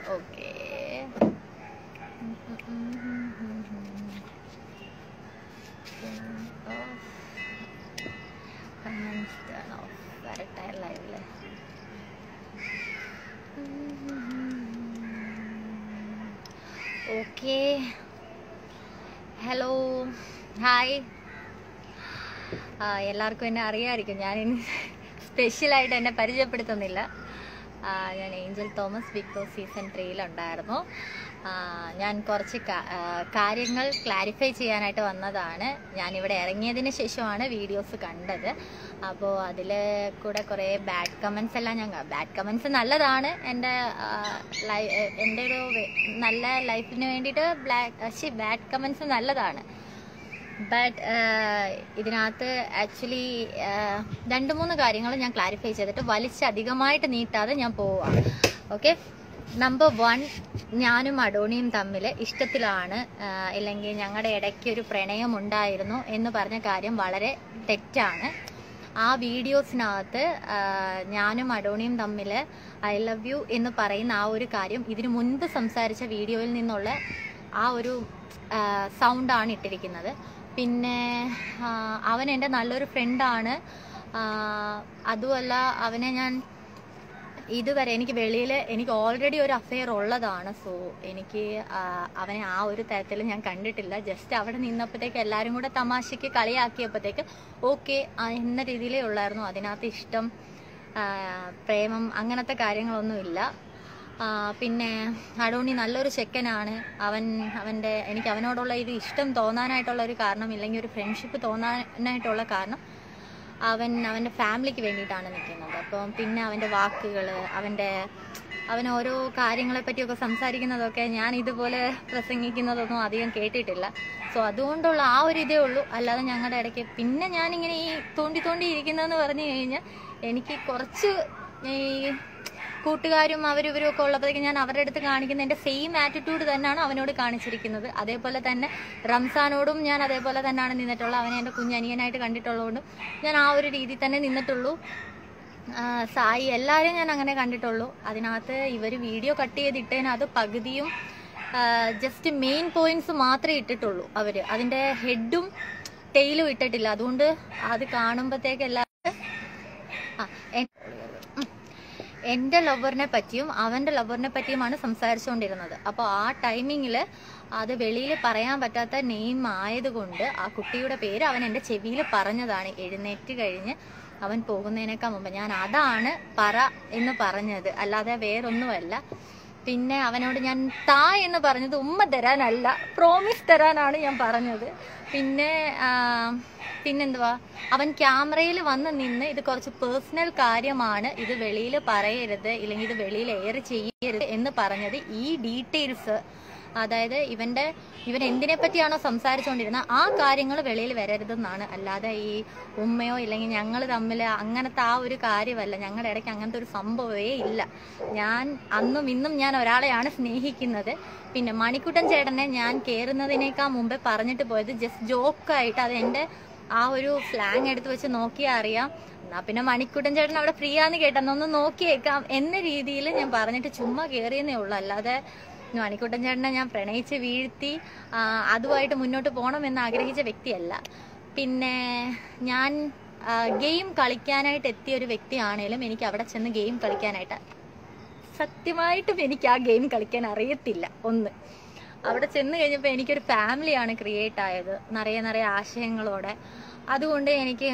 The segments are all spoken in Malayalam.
ഓക്കെ വരട്ടെ ലൈവില് ഓക്കെ ഹലോ ഹായ് എല്ലാവർക്കും എന്നെ അറിയാമായിരിക്കും ഞാൻ ഇനി സ്പെഷ്യലായിട്ട് എന്നെ പരിചയപ്പെടുത്തുന്നില്ല ആ, ഞാൻ Angel Thomas Bigg Boss season ത്രീയിലുണ്ടായിരുന്നു ആ, ഞാൻ കുറച്ച് കാ- ആ, കാര്യങ്ങൾ ക്ലാരിഫൈ ചെയ്യാനായിട്ട് വന്നതാണ് ഞാനിവിടെ ഇറങ്ങിയതിന് ശേഷമാണ് വീഡിയോസ് കണ്ടത് അപ്പോൾ അതിൽ കൂടെ കുറേ ബാഡ് കമൻസ് എല്ലാം ഞാൻ ബാഡ് കമൻസ് നല്ലതാണ് എൻ്റെ ആ, ലൈ- എൻ്റെ ഒരു വെ- നല്ല ലൈഫിന് വേണ്ടിയിട്ട് ബ്ലാക്ക് ബാഡ് കമൻസ് നല്ലതാണ് ബട്ട് ഇതിനകത്ത് ആക്ച്വലി രണ്ട് മൂന്ന് കാര്യങ്ങൾ ഞാൻ ക്ലാരിഫൈ ചെയ്തിട്ട് വലിച്ച് അധികമായിട്ട് നീട്ടാതെ ഞാൻ പോവാം ഓക്കെ നമ്പർ വൺ ഞാനും അഡോണിയും തമ്മിൽ ഇഷ്ടത്തിലാണ് ആഹ് ഇല്ലെങ്കിൽ ഞങ്ങളുടെ ഇടയ്ക്ക് ഒരു പ്രണയം ഉണ്ടായിരുന്നു എന്ന് പറഞ്ഞ കാര്യം വളരെ തെറ്റാണ് ആ വീഡിയോസിനകത്ത് ആഹ് ഞാനും അഡോണിയും തമ്മിൽ ഐ ലവ് യു എന്ന് പറയുന്ന ആ ഒരു കാര്യം ഇതിനു മുൻപ് സംസാരിച്ച വീഡിയോയിൽ നിന്നുള്ള ആ ഒരു സൗണ്ടാണ് ഇട്ടിരിക്കുന്നത് പിന്നെ ആ, അവൻ എൻ്റെ നല്ലൊരു ഫ്രണ്ടാണ് അതുമല്ല അവനെ ഞാൻ ഇതുവരെ എനിക്ക് വെളിയിൽ എനിക്ക് ഓൾറെഡി ഒരു അഫെയർ ഉള്ളതാണ് സോ എനിക്ക് ആ, അവനെ ആ ഒരു തരത്തിൽ ഞാൻ കണ്ടിട്ടില്ല ജസ്റ്റ് അവിടെ നിന്നപ്പോഴത്തേക്ക് എല്ലാവരും കൂടെ തമാശയ്ക്ക് കളിയാക്കിയപ്പോഴത്തേക്ക് ഓക്കെ എന്ന രീതിയിലേ ഉള്ളായിരുന്നു അതിനകത്ത് ഇഷ്ടം ആ, പ്രേമം അങ്ങനത്തെ കാര്യങ്ങളൊന്നുമില്ല ആ, പിന്നെ അടോണി നല്ലൊരു ചെക്കനാണ് അവൻ അവൻ്റെ എനിക്ക് അവനോടുള്ള ഒരു ഇഷ്ടം തോന്നാനായിട്ടുള്ള ഒരു കാരണം ഇല്ലെങ്കിൽ ഒരു ഫ്രണ്ട്ഷിപ്പ് തോന്നാനായിട്ടുള്ള കാരണം അവൻ അവൻ്റെ ഫാമിലിക്ക് വേണ്ടിയിട്ടാണ് നിൽക്കുന്നത് അപ്പം പിന്നെ അവൻ്റെ വാക്കുകൾ അവൻ്റെ അവൻ ഓരോ കാര്യങ്ങളെ പറ്റിയൊക്കെ സംസാരിക്കുന്നതൊക്കെ ഞാൻ ഇതുപോലെ പ്രസംഗിക്കുന്നതൊന്നും അധികം കേട്ടിട്ടില്ല സോ അതുകൊണ്ടുള്ള ആ ഒരു ഇതേ ഉള്ളൂ അല്ലാതെ ഞങ്ങളുടെ ഇടയ്ക്ക് പിന്നെ ഞാനിങ്ങനെ ഈ തോണ്ടി തോണ്ടി ഇരിക്കുന്നതെന്ന് പറഞ്ഞു കഴിഞ്ഞാൽ എനിക്ക് കുറച്ച് ഈ കൂട്ടുകാരും അവരും ഇവരും ഒക്കെ ഉള്ളപ്പോഴത്തേക്ക് ഞാൻ അവരുടെ അടുത്ത് കാണിക്കുന്ന എൻ്റെ സെയിം ആറ്റിറ്റ്യൂഡ് തന്നെയാണ് അവനോട് കാണിച്ചിരിക്കുന്നത് അതേപോലെ തന്നെ റംസാനോടും ഞാൻ അതേപോലെ തന്നെയാണ് നിന്നിട്ടുള്ളത് അവനെ എൻ്റെ കുഞ്ഞനിയനായിട്ട് കണ്ടിട്ടുള്ളതുകൊണ്ടും ഞാൻ ആ ഒരു രീതിയിൽ തന്നെ നിന്നിട്ടുള്ളൂ ആ, സായി എല്ലാവരും ഞാൻ അങ്ങനെ കണ്ടിട്ടുള്ളൂ അതിനകത്ത് ഇവർ വീഡിയോ കട്ട് ചെയ്തിട്ടതിന് അത് പകുതിയും ജസ്റ്റ് മെയിൻ പോയിന്റ്സ് മാത്രമേ ഇട്ടിട്ടുള്ളൂ അവർ അതിൻ്റെ ഹെഡും ടെയിലും ഇട്ടിട്ടില്ല അതുകൊണ്ട് അത് കാണുമ്പോഴത്തേക്ക് എല്ലാവരും ആ, എൻ- ഉം. എൻ്റെ ലവറിനെ പറ്റിയും അവൻ്റെ ലവറിനെ പറ്റിയുമാണ് സംസാരിച്ചുകൊണ്ടിരുന്നത് അപ്പോൾ ആ ടൈമിങ്ങിൽ അത് വെളിയിൽ പറയാൻ പറ്റാത്ത നെയിം ആയതുകൊണ്ട് ആ കുട്ടിയുടെ പേര് അവൻ എൻ്റെ ചെവിയിൽ പറഞ്ഞതാണ് എഴുന്നേറ്റ് കഴിഞ്ഞ് അവൻ പോകുന്നതിനേക്കാൾ മുമ്പ് ഞാൻ അതാണ് പറ എന്ന് പറഞ്ഞത് അല്ലാതെ വേറൊന്നുമല്ല പിന്നെ അവനോട് ഞാൻ താ എന്ന് പറഞ്ഞത് ഉമ്മ തരാനല്ല പ്രോമിസ് തരാനാണ് ഞാൻ പറഞ്ഞത് പിന്നെ ആ, പിന്നെന്തുവാ അവൻ ക്യാമറയിൽ വന്ന് നിന്ന് ഇത് കുറച്ച് പേഴ്സണൽ കാര്യമാണ് ഇത് വെളിയിൽ പറയരുത് ഇല്ലെങ്കിൽ ഇത് വെളിയിൽ എയർ ചെയ്യരുത് എന്ന് പറഞ്ഞത് ഈ ഡീറ്റെയിൽസ് അതായത് ഇവന്റെ ഇവൻ എന്തിനെ പറ്റിയാണോ സംസാരിച്ചുകൊണ്ടിരുന്നത് ആ കാര്യങ്ങൾ വെളിയിൽ വരരുതെന്നാണ് അല്ലാതെ ഈ ഉമ്മയോ ഇല്ലെങ്കിൽ ഞങ്ങൾ തമ്മിൽ അങ്ങനത്തെ ആ ഒരു കാര്യമല്ല ഞങ്ങളുടെ ഇടയ്ക്ക് അങ്ങനത്തെ ഒരു സംഭവമേ ഇല്ല ഞാൻ അന്നും ഇന്നും ഞാൻ ഒരാളെയാണ് സ്നേഹിക്കുന്നത് പിന്നെ മണിക്കുട്ടൻ ചേട്ടനെ ഞാൻ കയറുന്നതിനേക്കാൾ മുമ്പേ പറഞ്ഞിട്ട് പോയത് ജസ്റ്റ് ജോക്കായിട്ട് അത് എൻ്റെ ആ ഒരു സ്ലാങ് എടുത്ത് വെച്ച് നോക്കിയാൽ അറിയാം എന്നാ പിന്നെ മണിക്കുട്ടൻ ചേട്ടൻ അവിടെ ഫ്രീ ആന്ന് കേട്ടെന്നൊന്ന് നോക്കിയേക്കാം എന്ന രീതിയിൽ ഞാൻ പറഞ്ഞിട്ട് ചുമ്മാ കയറിയെന്നേ ഉള്ളൂ അല്ലാതെ മണിക്കുട്ടൻ ചേട്ടനെ ഞാൻ പ്രണയിച്ച് വീഴ്ത്തി ആ, അതുമായിട്ട് മുന്നോട്ട് പോകണമെന്ന് ആഗ്രഹിച്ച വ്യക്തിയല്ല പിന്നെ ഞാൻ ഗെയിം കളിക്കാനായിട്ട് എത്തിയ ഒരു വ്യക്തിയാണേലും എനിക്ക് അവിടെ ചെന്ന് ഗെയിം കളിക്കാനായിട്ട് സത്യമായിട്ടും എനിക്ക് ആ ഗെയിം കളിക്കാൻ അറിയത്തില്ല ഒന്ന് അവിടെ ചെന്ന് കഴിഞ്ഞപ്പോൾ എനിക്കൊരു ഫാമിലിയാണ് ക്രിയേറ്റ് ആയത് നിറയെ നിറയെ ആശയങ്ങളോടെ അതുകൊണ്ട് എനിക്ക്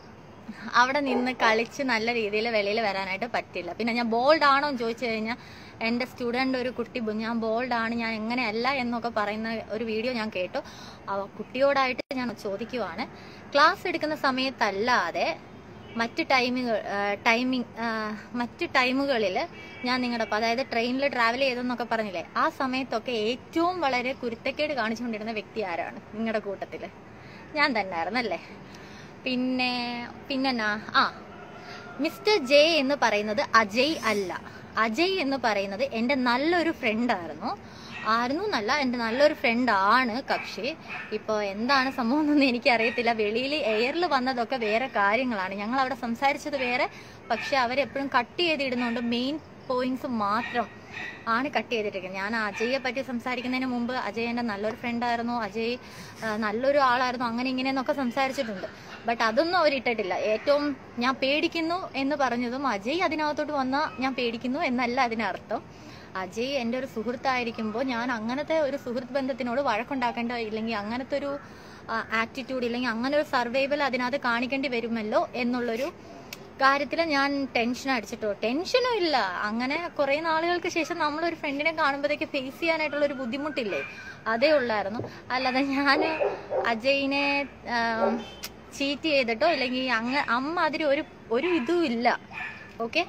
അവിടെ നിന്ന് കളിച്ച് നല്ല രീതിയിൽ വെളിയിൽ വരാനായിട്ട് പറ്റില്ല പിന്നെ ഞാൻ ബോൾഡ് ആണോ എന്ന് ചോദിച്ചു കഴിഞ്ഞാൽ എൻ്റെ സ്റ്റുഡൻ്റ് ഒരു കുട്ടി ബു- ഞാൻ ബോൾഡ് ആണ് ഞാൻ എങ്ങനെയല്ല എന്നൊക്കെ പറയുന്ന ഒരു വീഡിയോ ഞാൻ കേട്ടു ആ കുട്ടിയോടായിട്ട് ഞാൻ ചോദിക്കുവാണ് ക്ലാസ് എടുക്കുന്ന സമയത്തല്ലാതെ മറ്റ് ടൈമുകൾ ടൈമിങ് മറ്റ് ടൈമുകളിൽ ഞാൻ നിങ്ങളുടെ ഒപ്പം അതായത് ട്രെയിനിൽ ട്രാവൽ ചെയ്തെന്നൊക്കെ പറഞ്ഞില്ലേ ആ സമയത്തൊക്കെ ഏറ്റവും വളരെ കുരുത്തക്കേട് കാണിച്ചുകൊണ്ടിരുന്ന വ്യക്തി ആരാണ് നിങ്ങളുടെ കൂട്ടത്തിൽ ഞാൻ തന്നെയായിരുന്നു അല്ലേ പിന്നെ പിന്നെന്നാ ആ മിസ്റ്റർ ജെ എന്ന് പറയുന്നത് അജയ് അല്ല അജയ് എന്ന് പറയുന്നത് എൻ്റെ നല്ലൊരു ഫ്രണ്ടായിരുന്നു ആയിരുന്നു എന്നല്ല എൻ്റെ നല്ലൊരു ഫ്രണ്ട് ആണ് കക്ഷി ഇപ്പോൾ എന്താണ് സംഭവം എന്നൊന്നും എനിക്കറിയത്തില്ല വെളിയിൽ എയറിൽ വന്നതൊക്കെ വേറെ കാര്യങ്ങളാണ് ഞങ്ങൾ അവിടെ സംസാരിച്ചത് വേറെ പക്ഷെ അവരെപ്പോഴും കട്ട് ചെയ്തിടുന്നുണ്ട് മെയിൻ പോയിന്റ്സ് മാത്രം ആണ് കട്ട് ചെയ്തിട്ടിരിക്കുന്നത് ഞാൻ അജയെ പറ്റി സംസാരിക്കുന്നതിന് മുമ്പ് അജയ് എൻ്റെ നല്ലൊരു ഫ്രണ്ടായിരുന്നു അജയ് ആ, നല്ലൊരു ആളായിരുന്നു അങ്ങനെ ഇങ്ങനെയെന്നൊക്കെ സംസാരിച്ചിട്ടുണ്ട് ബട്ട് അതൊന്നും അവർ ഇട്ടിട്ടില്ല ഏറ്റവും ഞാൻ പേടിക്കുന്നു എന്ന് പറഞ്ഞതും അജയ് അതിനകത്തോട്ട് വന്നാൽ ഞാൻ പേടിക്കുന്നു എന്നല്ല അതിനർത്ഥം അജയ് എൻ്റെ ഒരു സുഹൃത്തായിരിക്കുമ്പോൾ ഞാൻ അങ്ങനത്തെ ഒരു സുഹൃത്ത് ബന്ധത്തിനോട് വഴക്കുണ്ടാക്കേണ്ട ഇല്ലെങ്കിൽ അങ്ങനത്തെ ഒരു ആറ്റിറ്റ്യൂഡ് ഇല്ലെങ്കിൽ അങ്ങനെ ഒരു സർവൈവൽ അതിനകത്ത് കാണിക്കേണ്ടി വരുമല്ലോ എന്നുള്ളൊരു കാര്യത്തിൽ ഞാൻ ടെൻഷൻ അടിച്ചിട്ടോ ടെൻഷനും ഇല്ല അങ്ങനെ കുറെ നാളുകൾക്ക് ശേഷം നമ്മളൊരു ഫ്രണ്ടിനെ കാണുമ്പോഴത്തേക്ക് ഫേസ് ചെയ്യാനായിട്ടുള്ള ഒരു ബുദ്ധിമുട്ടില്ലേ അതേ ഉള്ളായിരുന്നു അല്ലാതെ ഞാൻ അജയിനെ ചീറ്റ് ചെയ്തിട്ടോ ഇല്ലെങ്കിൽ അങ്ങ അമ്മ അതിൽ ഒരു ഒരു ഇതും ഇല്ല ഓക്കെ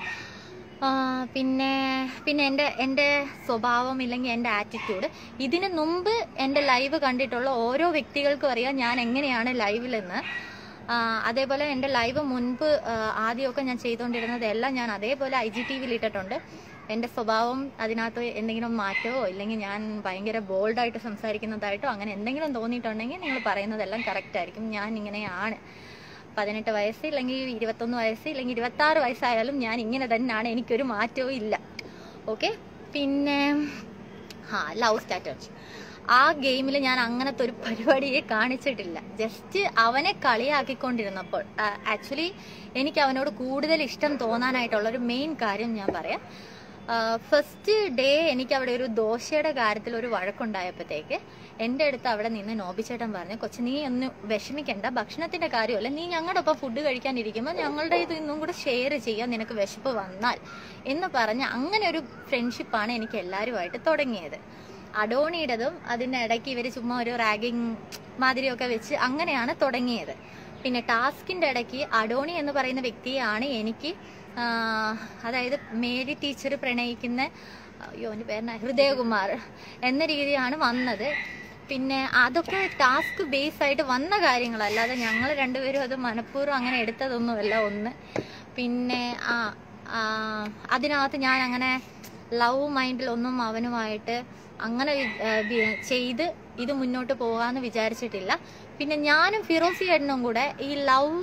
പിന്നെ പിന്നെ എൻ്റെ എൻ്റെ സ്വഭാവം ഇല്ലെങ്കിൽ എൻ്റെ ആറ്റിറ്റ്യൂഡ് ഇതിന് മുമ്പ് എൻ്റെ ലൈവ് കണ്ടിട്ടുള്ള ഓരോ വ്യക്തികൾക്കും അറിയാം ഞാൻ എങ്ങനെയാണ് ലൈവിലെന്ന് ആ, അതേപോലെ എൻ്റെ ലൈവ് മുൻപ് ആ, ആദ്യമൊക്കെ ഞാൻ ചെയ്തുകൊണ്ടിരുന്നത് എല്ലാം ഞാൻ അതേപോലെ ഐ ജി ടി വിയിൽ ഇട്ടിട്ടുണ്ട് എൻ്റെ സ്വഭാവം അതിനകത്ത് എന്തെങ്കിലും മാറ്റമോ ഇല്ലെങ്കിൽ ഞാൻ ഭയങ്കര ബോൾഡായിട്ട് സംസാരിക്കുന്നതായിട്ടോ അങ്ങനെ എന്തെങ്കിലും തോന്നിയിട്ടുണ്ടെങ്കിൽ നിങ്ങൾ പറയുന്നതെല്ലാം കറക്റ്റ് ആയിരിക്കും ഞാൻ ഇങ്ങനെയാണ് പതിനെട്ട് വയസ്സ് ഇല്ലെങ്കിൽ ഇരുപത്തൊന്ന് വയസ്സ് ഇല്ലെങ്കിൽ ഇരുപത്തി ആറ് വയസ്സായാലും ഞാൻ ഇങ്ങനെ തന്നെയാണ് എനിക്കൊരു മാറ്റവും ഇല്ല ഓക്കെ പിന്നെ ആ ലവ് സ്റ്റാറ്റേഴ്സ് ആ ഗെയിമിൽ ഞാൻ അങ്ങനത്തെ ഒരു പരിപാടിയെ കാണിച്ചിട്ടില്ല ജസ്റ്റ് അവനെ കളിയാക്കിക്കൊണ്ടിരുന്നപ്പോൾ ആക്ച്വലി എനിക്ക് അവനോട് കൂടുതൽ ഇഷ്ടം തോന്നാനായിട്ടുള്ള ഒരു മെയിൻ കാര്യം ഞാൻ പറയാം ഫസ്റ്റ് ഡേ എനിക്ക് അവിടെ ഒരു ദോശയുടെ കാര്യത്തിൽ ഒരു വഴക്കുണ്ടായപ്പോഴത്തേക്ക് എൻ്റെ അടുത്ത് അവിടെ നിന്ന് നോബിച്ചേട്ടൻ പറഞ്ഞു കൊച്ചു നീ ഒന്ന് വിഷമിക്കണ്ട ഭക്ഷണത്തിന്റെ കാര്യമല്ല നീ ഞങ്ങളുടെ ഒപ്പം ഫുഡ് കഴിക്കാനിരിക്കുമ്പോൾ ഞങ്ങളുടെ ഇത് ഇന്നും കൂടെ ഷെയർ ചെയ്യാൻ നിനക്ക് വിശപ്പ് വന്നാൽ എന്ന് പറഞ്ഞ് അങ്ങനെ ഒരു ഫ്രണ്ട്ഷിപ്പാണ് എനിക്ക് എല്ലാവരുമായിട്ട് തുടങ്ങിയത് അഡോണിയുടേതും അതിൻ്റെ ഇടയ്ക്ക് ഇവർ ചുമ്മാ ഒരു റാഗിങ് മാതിരിയൊക്കെ വെച്ച് അങ്ങനെയാണ് തുടങ്ങിയത് പിന്നെ ടാസ്കിന്റെ ഇടയ്ക്ക് അഡോണി എന്ന് പറയുന്ന വ്യക്തിയാണ് എനിക്ക് ആ, അതായത് മേരി ടീച്ചർ പ്രണയിക്കുന്ന അയ്യോ എൻ്റെ പേരണ ഹൃദയകുമാർ എന്ന രീതിയാണ് വന്നത് പിന്നെ അതൊക്കെ ടാസ്ക് ബേസ് ആയിട്ട് വന്ന കാര്യങ്ങൾ അല്ലാതെ ഞങ്ങൾ രണ്ടുപേരും അത് മനഃപൂർവ്വം അങ്ങനെ എടുത്തതൊന്നുമല്ല ഒന്ന് പിന്നെ ആ ആ, അതിനകത്ത് ഞാൻ അങ്ങനെ ലവ് മൈൻഡിലൊന്നും അവനുമായിട്ട് അങ്ങനെ വി- ആ, വി- ചെയ്ത് ഇത് മുന്നോട്ട് പോകാന്ന് വിചാരിച്ചിട്ടില്ല പിന്നെ ഞാനും ഫിറോസി ചേട്ടനും കൂടെ ഈ ലവ്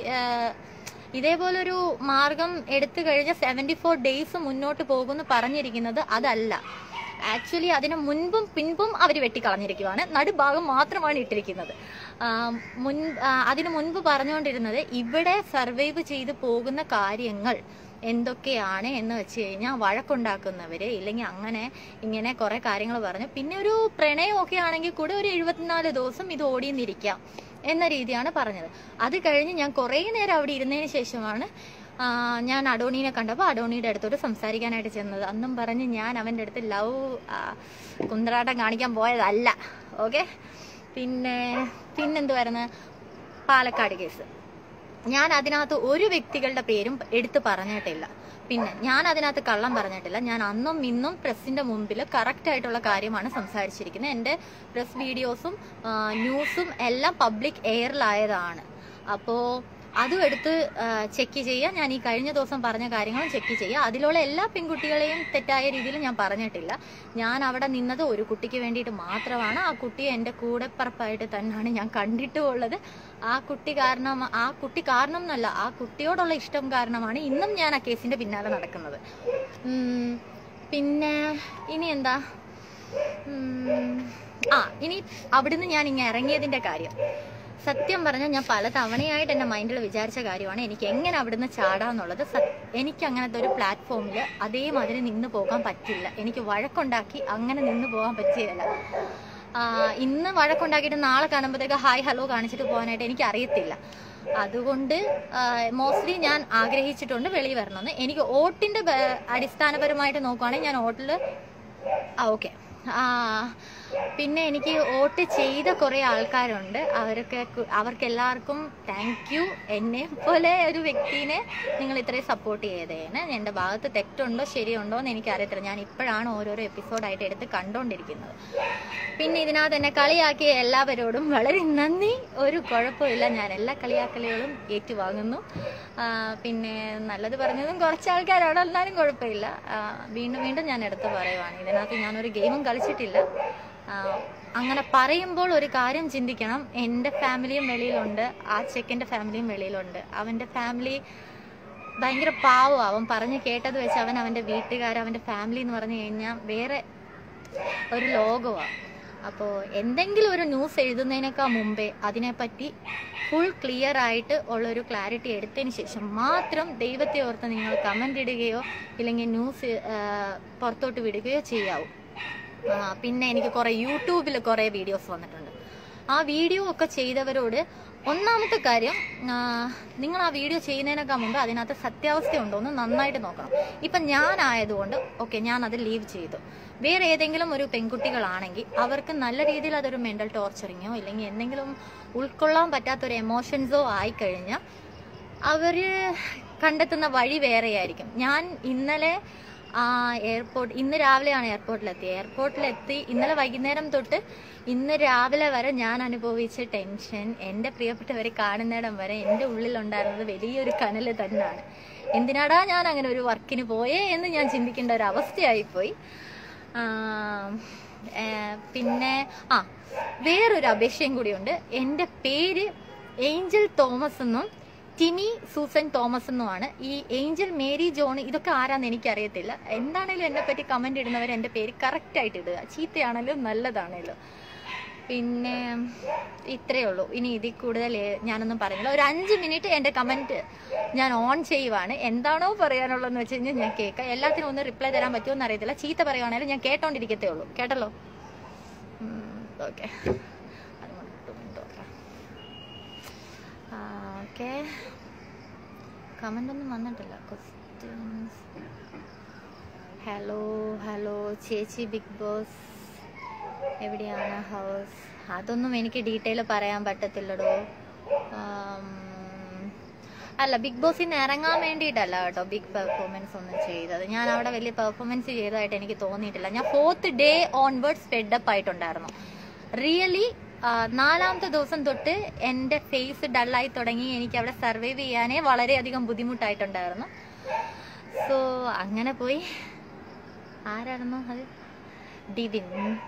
ഇതേപോലൊരു മാർഗം എടുത്തു കഴിഞ്ഞ സെവൻറ്റി ഫോർ ഡേയ്സ് മുന്നോട്ട് പോകുമെന്ന് പറഞ്ഞിരിക്കുന്നത് അതല്ല ആക്ച്വലി അതിന് മുൻപും പിൻപും അവർ വെട്ടിക്കളഞ്ഞിരിക്കുവാണ് നടുഭാഗം മാത്രമാണ് ഇട്ടിരിക്കുന്നത് ആ, മുൻ ആ, അതിനു മുൻപ് പറഞ്ഞുകൊണ്ടിരുന്നത് ഇവിടെ സർവൈവ് ചെയ്ത് പോകുന്ന കാര്യങ്ങൾ എന്തൊക്കെയാണ് എന്ന് വെച്ച് കഴിഞ്ഞാൽ വഴക്കുണ്ടാക്കുന്നവര് ഇല്ലെങ്കിൽ അങ്ങനെ ഇങ്ങനെ കുറെ കാര്യങ്ങൾ പറഞ്ഞു പിന്നെ ഒരു പ്രണയമൊക്കെ ആണെങ്കിൽ കൂടെ ഒരു എഴുപത്തിനാല് ദിവസം ഇത് ഓടിയെന്നിരിക്കാം എന്ന രീതിയാണ് പറഞ്ഞത് അത് കഴിഞ്ഞ് ഞാൻ കുറേ നേരം അവിടെ ഇരുന്നതിന് ശേഷമാണ് ആ, ഞാൻ അഡോണീനെ കണ്ടപ്പോൾ അഡോണിയുടെ അടുത്തോട്ട് സംസാരിക്കാനായിട്ട് ചെന്നത് അന്നും പറഞ്ഞ് ഞാൻ അവൻ്റെ അടുത്ത് ലവ് കുന്തറാട്ടം കാണിക്കാൻ പോയതല്ല ഓക്കെ പിന്നെ പിന്നെന്തുവായിരുന്നു പാലക്കാട് കേസ് ഞാൻ അതിനകത്ത് ഒരു വ്യക്തികളുടെ പേരും എടുത്തു പറഞ്ഞിട്ടില്ല പിന്നെ ഞാൻ അതിനകത്ത് കള്ളം പറഞ്ഞിട്ടില്ല ഞാൻ അന്നും ഇന്നും പ്രസിന്റെ മുമ്പിൽ കറക്റ്റ് ആയിട്ടുള്ള കാര്യമാണ് സംസാരിച്ചിരിക്കുന്നത് എൻ്റെ പ്രസ് വീഡിയോസും ആ, ന്യൂസും എല്ലാം പബ്ലിക് എയറിലായതാണ് അപ്പോൾ അതും എടുത്ത് ചെക്ക് ചെയ്യുക ഞാൻ ഈ കഴിഞ്ഞ ദിവസം പറഞ്ഞ കാര്യങ്ങളും ചെക്ക് ചെയ്യുക അതിലുള്ള എല്ലാ പെൺകുട്ടികളെയും തെറ്റായ രീതിയിൽ ഞാൻ പറഞ്ഞിട്ടില്ല ഞാൻ അവിടെ നിന്നത് ഒരു കുട്ടിക്ക് വേണ്ടിയിട്ട് മാത്രമാണ് ആ കുട്ടിയെ എൻ്റെ കൂടെപ്പറപ്പായിട്ട് തന്നെയാണ് ഞാൻ കണ്ടിട്ടുമുള്ളത് ആ കുട്ടി കാരണം ആ കുട്ടി കാരണം എന്നല്ല ആ കുട്ടിയോടുള്ള ഇഷ്ടം കാരണമാണ് ഇന്നും ഞാൻ ആ കേസിന്റെ പിന്നാലെ നടക്കുന്നത് ഉം, പിന്നെ ഇനി എന്താ ഉം, ആ ഇനി അവിടുന്ന് ഞാൻ ഇങ്ങനെ ഇറങ്ങിയതിന്റെ കാര്യം സത്യം പറഞ്ഞാൽ ഞാൻ പല തവണയായിട്ട് എൻ്റെ മൈൻഡിൽ വിചാരിച്ച കാര്യമാണ് എനിക്ക് എങ്ങനെ അവിടുന്ന് ചാടാന്നുള്ളത് സ- എനിക്ക് അങ്ങനത്തെ ഒരു പ്ലാറ്റ്ഫോമിൽ അതേമാതിരി നിന്ന് പോകാൻ പറ്റില്ല എനിക്ക് വഴക്കുണ്ടാക്കി അങ്ങനെ നിന്ന് പോകാൻ പറ്റിയല്ല ആ, ഇന്ന് വഴക്കുണ്ടാക്കിയിട്ട് നാളെ കാണുമ്പോഴത്തേക്ക് ഹായ് ഹലോ കാണിച്ചിട്ട് പോകാനായിട്ട് എനിക്ക് അറിയത്തില്ല അതുകൊണ്ട് മോസ്റ്റ്ലി ഞാൻ ആഗ്രഹിച്ചിട്ടുണ്ട് വെളിയിൽ വരണമെന്ന് എനിക്ക് വോട്ടിന്റെ ബ- അടിസ്ഥാനപരമായിട്ട് നോക്കുവാണെങ്കിൽ ഞാൻ വോട്ടിൽ ആ ഓക്കെ ആ പിന്നെ എനിക്ക് വോട്ട് ചെയ്ത കുറേ ആൾക്കാരുണ്ട് അവരൊക്കെ കു- അവർക്ക് എല്ലാവർക്കും താങ്ക് യു എന്നെ പോലെ ഒരു വ്യക്തിനെ നിങ്ങൾ ഇത്രയും സപ്പോർട്ട് ചെയ്തേന് എൻ്റെ ഭാഗത്ത് തെറ്റുണ്ടോ ശരിയുണ്ടോ എന്ന് എനിക്കറിയത്തില്ല ഞാൻ ഇപ്പോഴാണ് ഓരോരോ എപ്പിസോഡായിട്ട് എടുത്ത് കണ്ടുകൊണ്ടിരിക്കുന്നത് പിന്നെ ഇതിനകത്ത് എന്നെ കളിയാക്കിയ എല്ലാവരോടും വളരെ നന്ദി ഒരു കുഴപ്പമില്ല ഞാൻ എല്ലാ കളിയാക്കലുകളും ഏറ്റുവാങ്ങുന്നു ആ, പിന്നെ നല്ലത് പറഞ്ഞതും കുറച്ച് ആൾക്കാരാണ് എന്നാലും കുഴപ്പമില്ല ആ, വീണ്ടും വീണ്ടും ഞാൻ എടുത്ത് പറയുവാണ് ഇതിനകത്ത് ഞാനൊരു ഗെയിമും കളിച്ചിട്ടില്ല ആ, അങ്ങനെ പറയുമ്പോൾ ഒരു കാര്യം ചിന്തിക്കണം എൻ്റെ ഫാമിലിയും വെളിയിലുണ്ട് ആ ചെക്കൻ്റെ ഫാമിലിയും വെളിയിലുണ്ട് അവൻ്റെ ഫാമിലി ഭയങ്കര പാവം അവൻ പറഞ്ഞ് കേട്ടത് വെച്ച് അവൻ അവൻ്റെ വീട്ടുകാർ അവൻ്റെ ഫാമിലി എന്ന് പറഞ്ഞു കഴിഞ്ഞാൽ വേറെ ഒരു ലോകമാണ് അപ്പോൾ എന്തെങ്കിലും ഒരു ന്യൂസ് എഴുതുന്നതിനേക്കാൾ മുമ്പേ അതിനെപ്പറ്റി ഫുൾ ക്ലിയർ ആയിട്ട് ഉള്ളൊരു ക്ലാരിറ്റി എടുത്തതിന് ശേഷം മാത്രം ദൈവത്തെ ഓർത്ത് നിങ്ങൾ കമൻ്റ് ഇടുകയോ ഇല്ലെങ്കിൽ ന്യൂസ് പുറത്തോട്ട് വിടുകയോ ചെയ്യാവൂ ആ, പിന്നെ എനിക്ക് കുറേ യൂട്യൂബിൽ കുറേ വീഡിയോസ് വന്നിട്ടുണ്ട് ആ വീഡിയോ ഒക്കെ ചെയ്തവരോട് ഒന്നാമത്തെ കാര്യം ആ, നിങ്ങൾ ആ വീഡിയോ ചെയ്യുന്നതിനൊക്കെ മുമ്പ് അതിനകത്ത് സത്യാവസ്ഥ ഉണ്ടോ എന്ന് നന്നായിട്ട് നോക്കണം ഇപ്പം ഞാനായതുകൊണ്ട് ഓക്കെ ഞാൻ അത് ലീവ് ചെയ്തു വേറെ ഏതെങ്കിലും ഒരു പെൺകുട്ടികളാണെങ്കിൽ അവർക്ക് നല്ല രീതിയിൽ അതൊരു മെൻ്റൽ ടോർച്ചറിങ്ങോ ഇല്ലെങ്കിൽ എന്തെങ്കിലും ഉൾക്കൊള്ളാൻ പറ്റാത്തൊരു എമോഷൻസോ ആയിക്കഴിഞ്ഞാൽ അവര് കണ്ടെത്തുന്ന വഴി വേറെയായിരിക്കും ഞാൻ ഇന്നലെ ആ എയർപോർട്ട് ഇന്ന് രാവിലെയാണ് എയർപോർട്ടിലെത്തി എയർപോർട്ടിലെത്തി ഇന്നലെ വൈകുന്നേരം തൊട്ട് ഇന്ന് രാവിലെ വരെ ഞാൻ അനുഭവിച്ച ടെൻഷൻ എൻ്റെ പ്രിയപ്പെട്ടവരെ കാണുന്നിടം വരെ എൻ്റെ ഉള്ളിലുണ്ടായിരുന്നത് വലിയൊരു കനൽ തന്നെയാണ് എന്തിനാടാ ഞാൻ അങ്ങനെ ഒരു വർക്കിന് പോയേ എന്ന് ഞാൻ ചിന്തിക്കേണ്ട ഒരു അവസ്ഥയായിപ്പോയി ആ, ഏ, പിന്നെ ആ വേറൊരു അപേക്ഷയും കൂടിയുണ്ട് എൻ്റെ പേര് ഏഞ്ചൽ തോമസ് എന്നും ടിനി സൂസൻ തോമസ് എന്നുമാണ് ഈ ഏഞ്ചൽ മേരി ജോൺ ഇതൊക്കെ ആരാന്ന് എനിക്കറിയത്തില്ല എന്താണേലും എന്നെ പറ്റി കമന്റ് ഇടുന്നവർ എൻ്റെ പേര് കറക്റ്റ് ആയിട്ട് ഇടുക ചീത്തയാണേലും നല്ലതാണേലും പിന്നെ ഇത്രയേ ഉള്ളൂ ഇനി ഇതിൽ കൂടുതൽ ഏ- ഞാനൊന്നും പറയുന്നില്ല ഒരു അഞ്ച് മിനിറ്റ് എൻ്റെ കമന്റ് ഞാൻ ഓൺ ചെയ്യുവാണ് എന്താണോ പറയാനുള്ളതെന്ന് വെച്ച് കഴിഞ്ഞാൽ ഞാൻ കേൾക്കാം എല്ലാത്തിനും ഒന്ന് റിപ്ലൈ തരാൻ പറ്റുമോ എന്ന് അറിയത്തില്ല ചീത്ത പറയുവാണേലും ഞാൻ കേട്ടോണ്ടിരിക്കത്തേ ഉള്ളൂ കേട്ടല്ലോ ഓക്കെ ഓക്കെ കമന്റ് ഒന്നും വന്നിട്ടില്ല ക്വസ്റ്റ്യൻസ് ഹലോ ഹലോ ചേച്ചി ബിഗ് ബോസ് എവിടെയാണ് ഹൗസ് അതൊന്നും എനിക്ക് ഡീറ്റെയിൽ പറയാൻ പറ്റത്തില്ലടോ ആം, അല്ല ബിഗ് ബോസിൽ നിന്ന് ഇറങ്ങാൻ വേണ്ടിയിട്ടല്ല കേട്ടോ ബിഗ് പെർഫോമൻസ് ഒന്നും ചെയ്തത് ഞാൻ അവിടെ വലിയ പെർഫോമൻസ് ചെയ്തതായിട്ട് എനിക്ക് തോന്നിയിട്ടില്ല ഞാൻ ഫോർത്ത് ഡേ ഓൺവേർഡ്സ് ഫെഡപ്പ് ആയിട്ടുണ്ടായിരുന്നു റിയലി നാലാമത്തെ ദിവസം തൊട്ട് എൻ്റെ ഫേസ് ഡള്ളായി തുടങ്ങി എനിക്ക് അവിടെ സർവൈവ് ചെയ്യാനേ വളരെയധികം ബുദ്ധിമുട്ടായിട്ടുണ്ടായിരുന്നു സോ അങ്ങനെ പോയി ആരായിരുന്നു അത് ഡിവിൻ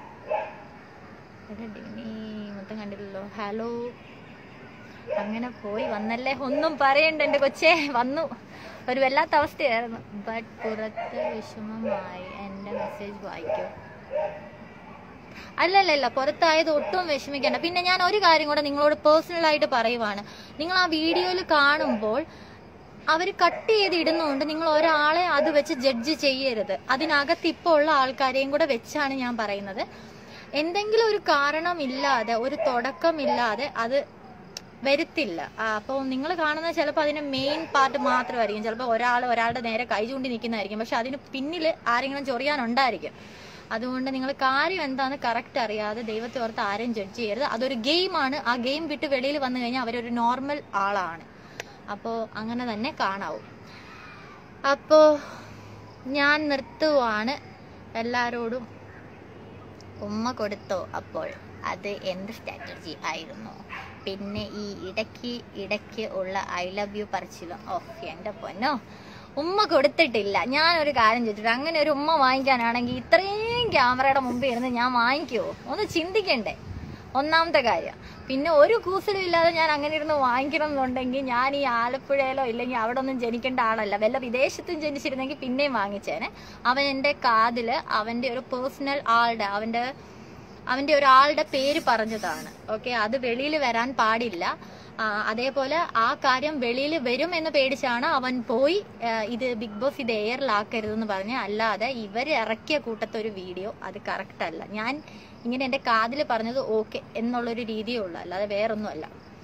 എടാ ഡിവിനി മൊത്തം കണ്ടില്ലല്ലോ ഹലോ അങ്ങനെ പോയി വന്നല്ലേ ഒന്നും പറയണ്ട എൻ്റെ കൊച്ചേ വന്നു ഒരു വല്ലാത്ത അവസ്ഥയായിരുന്നു ബട്ട് പുറത്ത് വിഷമമായി എൻ്റെ മെസ്സേജ് വായിക്കൂ അല്ലല്ലല്ല പുറത്തായത് ഒട്ടും വിഷമിക്കേണ്ട പിന്നെ ഞാൻ ഒരു കാര്യം കൂടെ നിങ്ങളോട് പേഴ്സണൽ ആയിട്ട് പറയുവാണ് നിങ്ങൾ ആ വീഡിയോയിൽ കാണുമ്പോൾ അവർ കട്ട് ചെയ്ത് ഇടുന്നതുകൊണ്ട് നിങ്ങൾ ഒരാളെ അത് വെച്ച് ജഡ്ജ് ചെയ്യരുത് അതിനകത്ത് ഇപ്പോൾ ഉള്ള ആൾക്കാരെയും കൂടെ വെച്ചാണ് ഞാൻ പറയുന്നത് എന്തെങ്കിലും ഒരു കാരണമില്ലാതെ ഒരു തുടക്കമില്ലാതെ അത് വരുത്തില്ല അപ്പോൾ നിങ്ങൾ കാണുന്നത് ചിലപ്പോൾ അതിന്റെ മെയിൻ പാർട്ട് മാത്രമായിരിക്കും ചിലപ്പോൾ ഒരാൾ ഒരാളുടെ നേരെ കൈ ചൂണ്ടി നിൽക്കുന്നതായിരിക്കും പക്ഷെ അതിന് പിന്നിൽ ആരെങ്കിലും ചൊറിയാനുണ്ടായിരിക്കും അതുകൊണ്ട് നിങ്ങൾ കാര്യം എന്താണെന്ന് കറക്റ്റ് അറിയാതെ ദൈവത്തെ ഓർത്ത് ആരെയും ജഡ്ജ് ചെയ്യരുത് അതൊരു ഗെയിമാണ് ആ ഗെയിം വിട്ട് വെളിയിൽ വന്നു കഴിഞ്ഞാൽ അവരൊരു നോർമൽ ആളാണ് അപ്പോൾ അങ്ങനെ തന്നെ കാണാവൂ അപ്പോൾ ഞാൻ നിർത്തുവാണ് എല്ലാവരോടും ഉമ്മ കൊടുത്തോ അപ്പോൾ അത് എന്ത് സ്ട്രാറ്റജി ആയിരുന്നു പിന്നെ ഈ ഇടയ്ക്ക് ഇടയ്ക്ക് ഉള്ള ഐ ലവ് യു പറച്ചിലും ഓഫ് എൻ്റെ പൊന്നോ ഉമ്മ കൊടുത്തിട്ടില്ല ഞാൻ ഒരു കാര്യം ചോദിച്ചിട്ട് അങ്ങനെ ഒരു ഉമ്മ വാങ്ങിക്കാനാണെങ്കിൽ ഇത്രയും ക്യാമറയുടെ മുമ്പിൽ ഇരുന്ന് ഞാൻ വാങ്ങിക്കുമോ ഒന്ന് ചിന്തിക്കണ്ടേ ഒന്നാമത്തെ കാര്യം പിന്നെ ഒരു കൂസലും ഇല്ലാതെ ഞാൻ അങ്ങനെ ഇരുന്ന് വാങ്ങിക്കണം എന്നുണ്ടെങ്കിൽ ഞാൻ ഈ ആലപ്പുഴയിലോ ഇല്ലെങ്കിൽ അവിടെ ഒന്നും ജനിക്കേണ്ട ആളല്ല വല്ല വിദേശത്തും ജനിച്ചിരുന്നെങ്കിൽ പിന്നെയും വാങ്ങിച്ചേനെ അവൻ എൻ്റെ കാതില് അവൻ്റെ ഒരു പേഴ്സണൽ ആളുടെ അവൻ്റെ അവൻ്റെ ഒരാളുടെ പേര് പറഞ്ഞതാണ് ഓക്കെ അത് വെളിയിൽ വരാൻ പാടില്ല ആ, അതേപോലെ ആ കാര്യം വെളിയിൽ വരും എന്ന് പേടിച്ചാണ് അവൻ പോയി ആ, ഇത് ബിഗ് ബോസ് ഇത് എയറിലാക്കരുതെന്ന് പറഞ്ഞ് അല്ലാതെ ഇവർ ഇറക്കിയ കൂട്ടത്തെ ഒരു വീഡിയോ അത് കറക്റ്റ് അല്ല ഞാൻ ഇങ്ങനെ എൻ്റെ കാതിൽ പറഞ്ഞത് ഓക്കെ എന്നുള്ളൊരു രീതിയേ ഉള്ളൂ അല്ലാതെ വേറൊന്നുമല്ല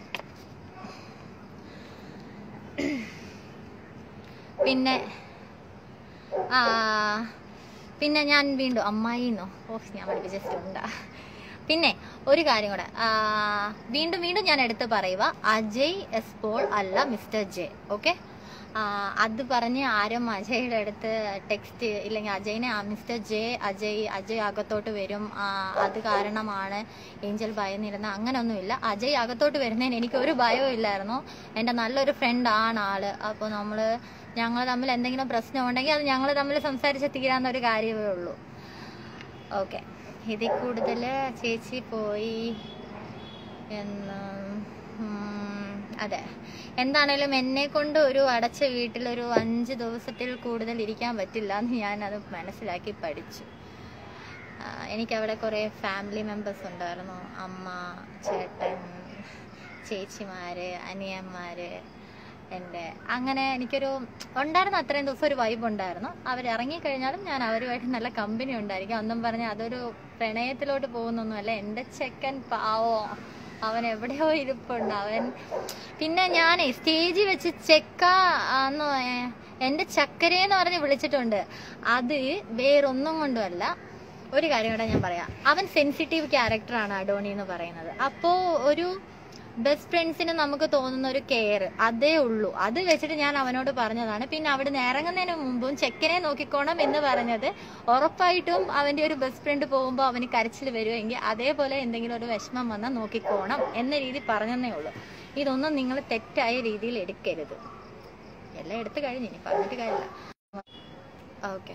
പിന്നെ ആ പിന്നെ ഞാൻ വീണ്ടും അമ്മായിന്നോ ഓ ഞാൻ പഠിപ്പിച്ചിട്ടുണ്ടാ പിന്നെ ഒരു കാര്യം കൂടെ ആ, വീണ്ടും വീണ്ടും ഞാൻ എടുത്ത് പറയുക അജയ് എസ് പോൾ അല്ല മിസ്റ്റർ ജെ ഓക്കെ അത് പറഞ്ഞ് ആരും അജയുടെ അടുത്ത് ടെക്സ്റ്റ് ഇല്ലെങ്കിൽ അജയിനെ ആ മിസ്റ്റർ ജെ അജയ് അജയ് അകത്തോട്ട് വരും ആ, അത് കാരണമാണ് ഏഞ്ചൽ ഭയന്നിരുന്ന അങ്ങനെയൊന്നുമില്ല അജയ് അകത്തോട്ട് വരുന്നതിന് എനിക്ക് ഒരു ഭയവും ഇല്ലായിരുന്നു എൻ്റെ നല്ലൊരു ഫ്രണ്ട് ആണ് ആള് അപ്പോൾ നമ്മൾ ഞങ്ങൾ തമ്മിൽ എന്തെങ്കിലും പ്രശ്നം ഉണ്ടെങ്കിൽ അത് ഞങ്ങൾ തമ്മിൽ സംസാരിച്ച് തീരാവുന്ന ഒരു കാര്യമേ ഉള്ളൂ ഓക്കെ ഇതിൽ കൂടുതൽ ചേച്ചി പോയി എന്ന് ഉം, അതെ എന്താണേലും എന്നെ കൊണ്ട് ഒരു അടച്ച വീട്ടിൽ ഒരു അഞ്ച് ദിവസത്തിൽ കൂടുതൽ ഇരിക്കാൻ പറ്റില്ല എന്ന് ഞാൻ അത് മനസ്സിലാക്കി പഠിച്ചു ആ, എനിക്കവിടെ കുറേ ഫാമിലി മെമ്പേഴ്സ് ഉണ്ടായിരുന്നു അമ്മ ചേട്ടൻ ചേച്ചിമാര് അനിയന്മാര് എൻ്റെ അങ്ങനെ എനിക്കൊരു ഉണ്ടായിരുന്ന അത്രയും ദിവസം ഒരു വൈബ് ഉണ്ടായിരുന്നു അവർ ഇറങ്ങിക്കഴിഞ്ഞാലും ഞാൻ അവരുമായിട്ട് നല്ല കമ്പനി ഉണ്ടായിരിക്കും ഒന്നും പറഞ്ഞ് അതൊരു പ്രണയത്തിലോട്ട് പോകുന്നൊന്നുമല്ല എൻ്റെ ചെക്കൻ പാവോ അവൻ എവിടെയോ ഇരിപ്പുണ്ട് അവൻ പിന്നെ ഞാനേ സ്റ്റേജിൽ വെച്ച് ചെക്ക എന്ന് എൻ്റെ ചക്കരയെന്ന് പറഞ്ഞ് വിളിച്ചിട്ടുണ്ട് അത് വേറൊന്നും കൊണ്ടുമല്ല ഒരു കാര്യം കൂടെ ഞാൻ പറയാം അവൻ സെൻസിറ്റീവ് ക്യാരക്ടറാണ് അഡോണി എന്ന് പറയുന്നത് അപ്പോൾ ഒരു ബെസ്റ്റ് ഫ്രണ്ട്സിന് നമുക്ക് തോന്നുന്ന ഒരു കെയർ അതേ ഉള്ളൂ അത് വെച്ചിട്ട് ഞാൻ അവനോട് പറഞ്ഞതാണ് പിന്നെ അവിടുന്ന് ഇറങ്ങുന്നതിന് മുമ്പും ചെക്കനെ നോക്കിക്കോണം എന്ന് പറഞ്ഞത് ഉറപ്പായിട്ടും അവന്റെ ഒരു ബെസ്റ്റ് ഫ്രണ്ട് പോകുമ്പോൾ അവന് കരച്ചിൽ വരുമെങ്കിൽ അതേപോലെ എന്തെങ്കിലും ഒരു വിഷമം വന്നാൽ നോക്കിക്കോണം എന്ന രീതി പറഞ്ഞതേ ഉള്ളൂ ഇതൊന്നും നിങ്ങൾ തെറ്റായ രീതിയിൽ എടുക്കരുത് എല്ലാം എടുത്തു കഴിഞ്ഞു ഇനി പറഞ്ഞിട്ട് കാര്യമില്ല ഓക്കെ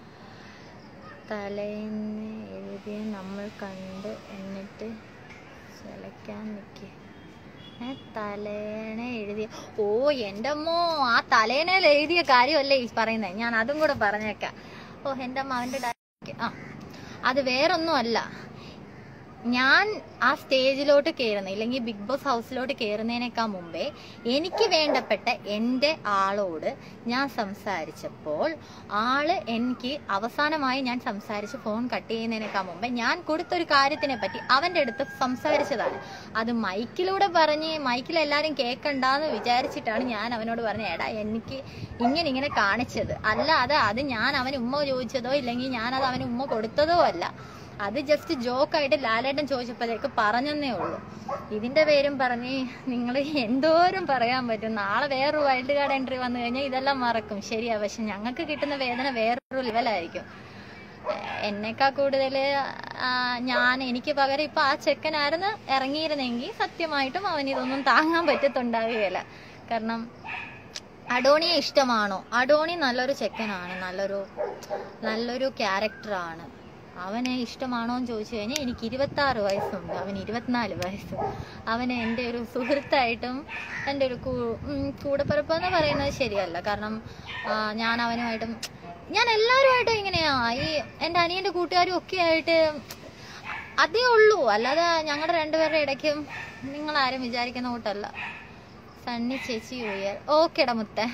തലേന്ന് എഴുതിയ നമ്മൾ കണ്ട് എന്നിട്ട് ചിലക്കാൻ നിൽക്കുക ഏ തലേണ എഴുതിയ ഓ എൻ്റെ അമ്മോ ആ തലേണയിൽ എഴുതിയ കാര്യമല്ലേ ഈ പറയുന്നത് ഞാൻ അതും കൂടെ പറഞ്ഞേക്കാം ഓ എൻ്റെ അമ്മ അവൻ്റെ ഡയറി ആ അത് വേറൊന്നും അല്ല ഞാൻ ആ സ്റ്റേജിലോട്ട് കയറുന്ന ഇല്ലെങ്കിൽ ബിഗ് ബോസ് ഹൗസിലോട്ട് കയറുന്നതിനേക്കാൾ മുമ്പേ എനിക്ക് വേണ്ടപ്പെട്ട എൻ്റെ ആളോട് ഞാൻ സംസാരിച്ചപ്പോൾ ആള് എനിക്ക് അവസാനമായി ഞാൻ സംസാരിച്ച് ഫോൺ കട്ട് ചെയ്യുന്നതിനേക്കാൾ മുമ്പേ ഞാൻ കൊടുത്തൊരു കാര്യത്തിനെ പറ്റി അവൻ്റെ അടുത്ത് സംസാരിച്ചതാണ് അത് മൈക്കിലൂടെ പറഞ്ഞ് മൈക്കിൽ എല്ലാവരും കേൾക്കണ്ടെന്ന് വിചാരിച്ചിട്ടാണ് ഞാൻ അവനോട് പറഞ്ഞത് എടാ എനിക്ക് ഇങ്ങനെ ഇങ്ങനെ കാണിച്ചത് അല്ലാതെ അത് ഞാൻ അവന് ഉമ്മ ചോദിച്ചതോ ഇല്ലെങ്കിൽ ഞാനത് അവന് ഉമ്മ കൊടുത്തതോ അല്ല അത് ജസ്റ്റ് ജോക്കായിട്ട് ലാലേട്ടൻ ചോദിച്ചപ്പോഴേക്ക് പറഞ്ഞെന്നേ ഉള്ളൂ ഇതിന്റെ പേരും പറഞ്ഞ് നിങ്ങൾ എന്തോരം പറയാൻ പറ്റും നാളെ വേറൊരു വൈൽഡ് കാർഡ് എൻട്രി വന്നു കഴിഞ്ഞാൽ ഇതെല്ലാം മറക്കും ശരിയാ പക്ഷെ ഞങ്ങൾക്ക് കിട്ടുന്ന വേദന വേറൊരു ലെവലായിരിക്കും എന്നേക്കാൾ കൂടുതൽ ഞാൻ എനിക്ക് പകരം ഇപ്പൊ ആ ചെക്കനായിരുന്നു ഇറങ്ങിയിരുന്നെങ്കിൽ സത്യമായിട്ടും അവൻ ഇതൊന്നും താങ്ങാൻ പറ്റത്തുണ്ടാവുകയില്ല കാരണം അഡോണിയെ ഇഷ്ടമാണോ അഡോണി നല്ലൊരു ചെക്കനാണ് നല്ലൊരു നല്ലൊരു ക്യാരക്ടറാണ് അവനെ ഇഷ്ടമാണോ എന്ന് ചോദിച്ചു കഴിഞ്ഞാൽ എനിക്ക് ഇരുപത്തി ആറ് വയസ്സുണ്ട് അവന് ഇരുപത്തിനാല് വയസ്സ് അവന് എൻ്റെ ഒരു സുഹൃത്തായിട്ടും എൻ്റെ ഒരു കൂ- ഉം, കൂടപ്പിറപ്പ് എന്ന് പറയുന്നത് ശരിയല്ല കാരണം ആ, ഞാൻ അവനുമായിട്ടും ഞാൻ എല്ലാവരുമായിട്ടും ഇങ്ങനെയാ ഈ എൻ്റെ അനിയൻ്റെ കൂട്ടുകാരും ഒക്കെ ആയിട്ട് അതേ ഉള്ളൂ അല്ലാതെ ഞങ്ങളുടെ രണ്ടുപേരുടെ ഇടയ്ക്കും നിങ്ങൾ ആരും വിചാരിക്കുന്ന കൂട്ടല്ല സണ്ണി ചേച്ചി ഉയർ ഓക്കേടാ മുത്തേ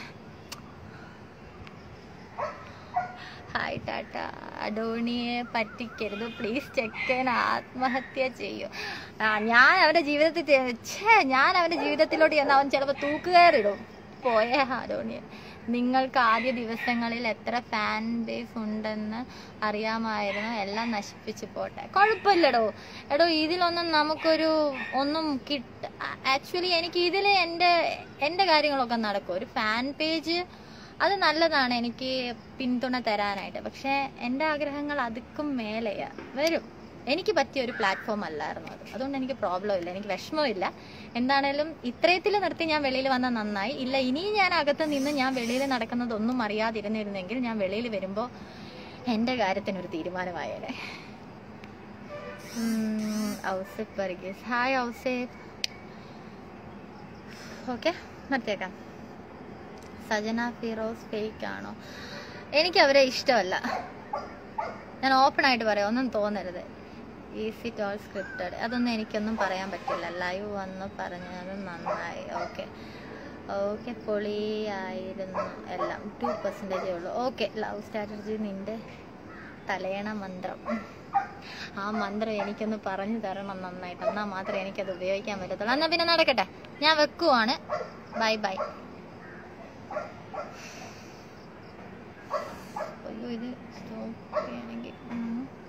ഹായ് ടാറ്റ അഡോണിയെ പറ്റിക്കരുത് പ്ലീസ് ചെക്കൻ ആത്മഹത്യ ചെയ്യൂ ആ, ഞാൻ അവന്റെ ജീവിതത്തിൽ ചെ- ഛേ ഞാൻ അവന്റെ ജീവിതത്തിലോട്ട് ചെന്ന് അവൻ ചിലപ്പോൾ തൂക്കുകയറിടും പോയേ അഡോണിയെ നിങ്ങൾക്ക് ആദ്യ ദിവസങ്ങളിൽ എത്ര ഫാൻ ബേസ് ഉണ്ടെന്ന് അറിയാമായിരുന്നു എല്ലാം നശിപ്പിച്ചു പോട്ടെ കുഴപ്പമില്ലടോ എടോ ഇതിലൊന്നും നമുക്കൊരു ഒന്നും കിട്ട ആക്ച്വലി എനിക്ക് ഇതിൽ എൻ്റെ എൻ്റെ കാര്യങ്ങളൊക്കെ നടക്കും ഒരു ഫാൻ പേജ് അത് നല്ലതാണ് എനിക്ക് പിന്തുണ തരാനായിട്ട് പക്ഷെ എൻ്റെ ആഗ്രഹങ്ങൾ അതുക്കും മേലെയാ വരും എനിക്ക് പറ്റിയ ഒരു പ്ലാറ്റ്ഫോം അല്ലായിരുന്നു അത് അതുകൊണ്ട് എനിക്ക് പ്രോബ്ലം ഇല്ല എനിക്ക് വിഷമമില്ല എന്താണേലും ഇത്രയത്തിൽ നിർത്തി ഞാൻ വെളിയിൽ വന്ന നന്നായി ഇല്ല ഇനിയും ഞാൻ അകത്ത് നിന്ന് ഞാൻ വെളിയിൽ നടക്കുന്നതൊന്നും അറിയാതിരുന്നിരുന്നെങ്കിൽ ഞാൻ വെളിയിൽ വരുമ്പോൾ എൻ്റെ കാര്യത്തിനൊരു തീരുമാനമായേനെ ഉം, ഔസിഫ് വർഗീസ് ഹായ് ഔസിഫ് ഓക്കെ നിർത്തിയേക്കാം സജന ഫിറോസ് ഫേക്ക് ആണോ എനിക്ക് അവരെ ഇഷ്ടമല്ല ഞാൻ ഓപ്പൺ ആയിട്ട് പറയാം ഒന്നും തോന്നരുത് ഈസി ടോൾ സ്ക്രിപ്റ്റഡ് അതൊന്നും എനിക്കൊന്നും പറയാൻ പറ്റില്ല ലൈവ് വന്ന് പറഞ്ഞത് നന്നായി ഓക്കെ ഓക്കെ പൊളിയായിരുന്നു എല്ലാം ടു പെർസെൻറ്റേജേ ഉള്ളൂ ഓക്കെ ലവ് സ്ട്രാറ്റജി നിന്റെ തലയണ മന്ത്രം ആ മന്ത്രം എനിക്കൊന്ന് പറഞ്ഞു തരണം നന്നായിട്ട് എന്നാൽ മാത്രമേ എനിക്കത് ഉപയോഗിക്കാൻ പറ്റത്തുള്ളൂ എന്നാൽ പിന്നെ നടക്കട്ടെ ഞാൻ വെക്കുവാണ് ബൈ ബൈ അയ്യോ ഇത് സ്റ്റോപ്പ് ചെയ്യണമെങ്കിൽ ഉം.